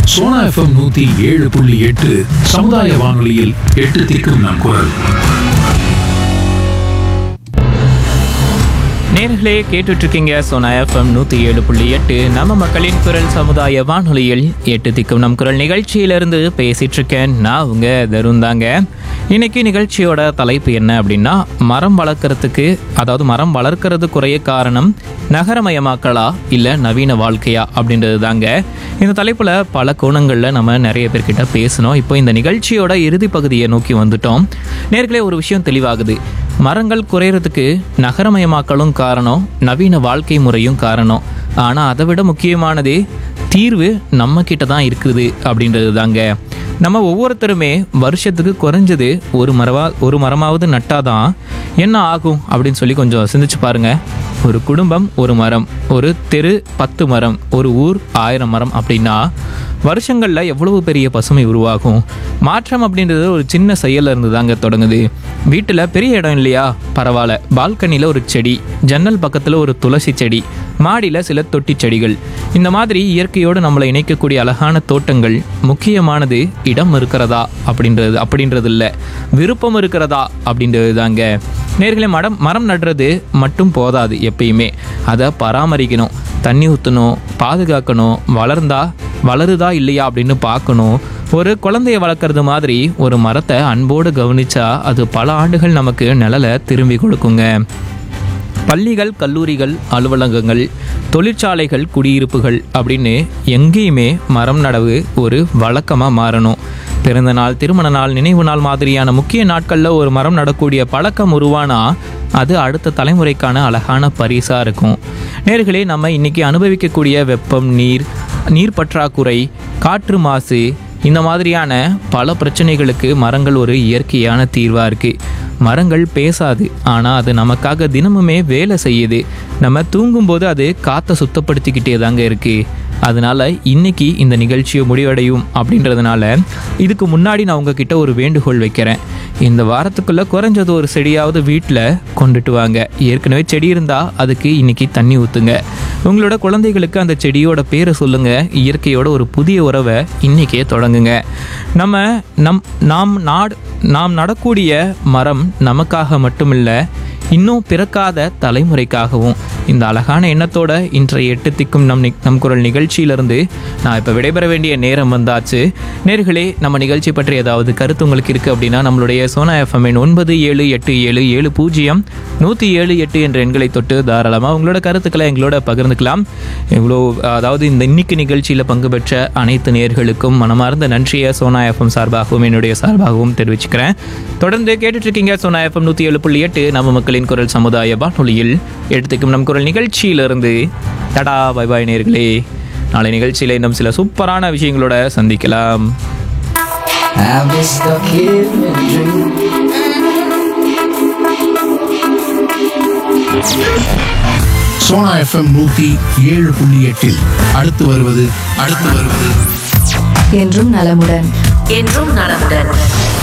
Sona FM நூத்தி ஏழு புள்ளி எட்டு சமுதாய வானொலியில் எட்டு திக்கும் நம் குரல் நேர்களே கேட்டுட்டு இருக்கீங்க சோனா எஃப்எம் நூற்றி ஏழு புள்ளி எட்டு நம்ம மக்களின் குரல் சமுதாய வானொலியில் எட்டு திக்கும் நம் குரல் நிகழ்ச்சியிலிருந்து பேசிட்டு இருக்கேன் நான் உங்க தருண் தாங்க இன்னைக்கு நிகழ்ச்சியோட தலைப்பு என்ன அப்படின்னா மரம் வளர்க்கறதுக்கு அதாவது மரம் வளர்க்கறது குறைய காரணம் நகரமயமாக்கலா இல்லை நவீன வாழ்க்கையா அப்படின்றது தாங்க இந்த தலைப்பில் பல கோணங்களில் நம்ம நிறைய பேர்கிட்ட பேசணும் இப்போ இந்த நிகழ்ச்சியோட இறுதி பகுதியை நோக்கி வந்துட்டோம் நேர்களே ஒரு விஷயம் தெளிவாகுது மரங்கள் குறையிறதுக்கு நகரமயமாக்கலும் காரணம் நவீன வாழ்க்கை முறையும் காரணம் ஆனால் அதை விட முக்கியமானது தீர்வு நம்ம கிட்ட தான் இருக்குது அப்படின்றது தாங்க நம்ம ஒவ்வொருத்தருமே வருஷத்துக்கு குறைஞ்சது ஒரு மரவா ஒரு மரமாவது நட்டாதான் என்ன ஆகும் அப்படின்னு சொல்லி கொஞ்சம் சிந்திச்சு பாருங்க ஒரு குடும்பம் ஒரு மரம் ஒரு தெரு பத்து மரம் ஒரு ஊர் ஆயிரம் மரம் அப்படின்னா வருஷங்களில் எவ்வளவு பெரிய பசுமை உருவாகும் மாற்றம் அப்படின்றது ஒரு சின்ன செயல்ல இருந்து தாங்க தொடங்குது வீட்டில் பெரிய இடம் இல்லையா பரவாயில்ல பால்கனியில் ஒரு செடி ஜன்னல் பக்கத்தில் ஒரு துளசி செடி மாடியில் சில தொட்டி செடிகள் இந்த மாதிரி இயற்கையோடு நம்மளை இணைக்கக்கூடிய அழகான தோட்டங்கள் முக்கியமானது இடம் இருக்கிறதா அப்படின்றது அப்படின்றது இல்லை விருப்பம் இருக்கிறதா அப்படின்றது தாங்க நேர்களை மரம் மரம் நடுறது மட்டும் போதாது எப்பயுமே அதை பராமரிக்கணும் தண்ணி ஊற்றணும் பாதுகாக்கணும் வளர்ந்தா வளருதா இல்லையா அப்படின்னு பார்க்கணும் ஒரு குழந்தைய வளர்க்குறது மாதிரி ஒரு மரத்தை அன்போடு கவனிச்சா அது பல ஆண்டுகள் நமக்கு நிழலை திரும்பி கொடுக்குங்க பள்ளிகள் கல்லூரிகள் அலுவலகங்கள் தொழிற்சாலைகள் குடியிருப்புகள் அப்படின்னு எங்கேயுமே மரம் நடவு ஒரு வழக்கமாக மாறணும் பிறந்த நாள் திருமண நாள் நினைவு நாள் மாதிரியான முக்கிய நாட்களில் ஒரு மரம் நடக்கூடிய பழக்கம் உருவானா அது அடுத்த தலைமுறைக்கான அழகான பரிசாக இருக்கும் நேர்களே நம்ம இன்னைக்கு அனுபவிக்கக்கூடிய வெப்பம் நீர் நீர் பற்றாக்குறை காற்று மாசு இந்த மாதிரியான பல பிரச்சனைகளுக்கு மரங்கள் ஒரு இயற்கையான தீர்வாக இருக்குது மரங்கள் பேசாது ஆனால் அது நமக்காக தினமுமே வேலை செய்யுது நம்ம தூங்கும்போது அது காற்றை சுத்தப்படுத்திக்கிட்டே தாங்க இருக்குது அதனால இன்னைக்கு இந்த நிகழ்ச்சியை முடிவடையும் அப்படின்றதுனால இதுக்கு முன்னாடி நான் உங்ககிட்ட ஒரு வேண்டுகோள் வைக்கிறேன் இந்த வாரத்துக்குள்ள குறைஞ்சது ஒரு செடியாவது வீட்டில் கொண்டுட்டு வாங்க ஏற்கனவே செடி இருந்தால் அதுக்கு இன்னைக்கு தண்ணி ஊற்றுங்க உங்களோட குழந்தைகளுக்கு அந்த செடியோட பேரை சொல்லுங்க இயற்கையோட ஒரு புதிய உறவை இன்னைக்கே தொடங்குங்க நம்ம நம் நாம் நாடு நாம் நடக்கூடிய மரம் நமக்காக மட்டுமில்லை இன்னும் பிறக்காத தலைமுறைக்காகவும் இந்த அழகான எண்ணத்தோட இன்றைய எட்டு திக்கும் நம் நி- நம் குரல் நிகழ்ச்சியிலிருந்து நான் இப்போ விடைபெற வேண்டிய நேரம் வந்தாச்சு நேர்களே நம்ம நிகழ்ச்சி பற்றி ஏதாவது கருத்து உங்களுக்கு இருக்குது அப்படின்னா நம்மளுடைய சோனா எஃப்எம்என் ஒன்பது ஏழு எட்டு ஏழு ஏழு பூஜ்ஜியம் நூற்றி ஏழு எட்டு என்ற எண்களை தொட்டு தாராளமாக உங்களோட கருத்துக்களை எங்களோட பகிர்ந்துக்கலாம் இவ்வளோ அதாவது இந்த இன்னைக்கு நிகழ்ச்சியில் பங்கு பெற்ற அனைத்து நேர்களுக்கும் மனமார்ந்த நன்றியை சோனா எஃப்எம் சார்பாகவும் என்னுடைய சார்பாகவும் தெரிவிச்சுக்கிறேன் தொடர்ந்து கேட்டுட்டு இருக்கீங்க சோனா எஃப்எம் நூற்றி ஏழு புள்ளி எட்டு நம்ம மக்களின் குரல் சமுதாய வானொலியில் எடுத்துக்கும் நம் குரல் நிகழ்ச்சியிலிருந்து டடா பை பாய் நேர்களே நாளை நிகழ்ச்சியில் இன்னும் சில சூப்பரான விஷயங்களோட சந்திக்கலாம் I was stuck in a dream. சோனா எஃப்எம் நூத்தி ஏழு புள்ளி எட்டில் அடுத்து வருவது அடுத்து வருவது என்றும் நலமுடன் என்றும் நலமுடன்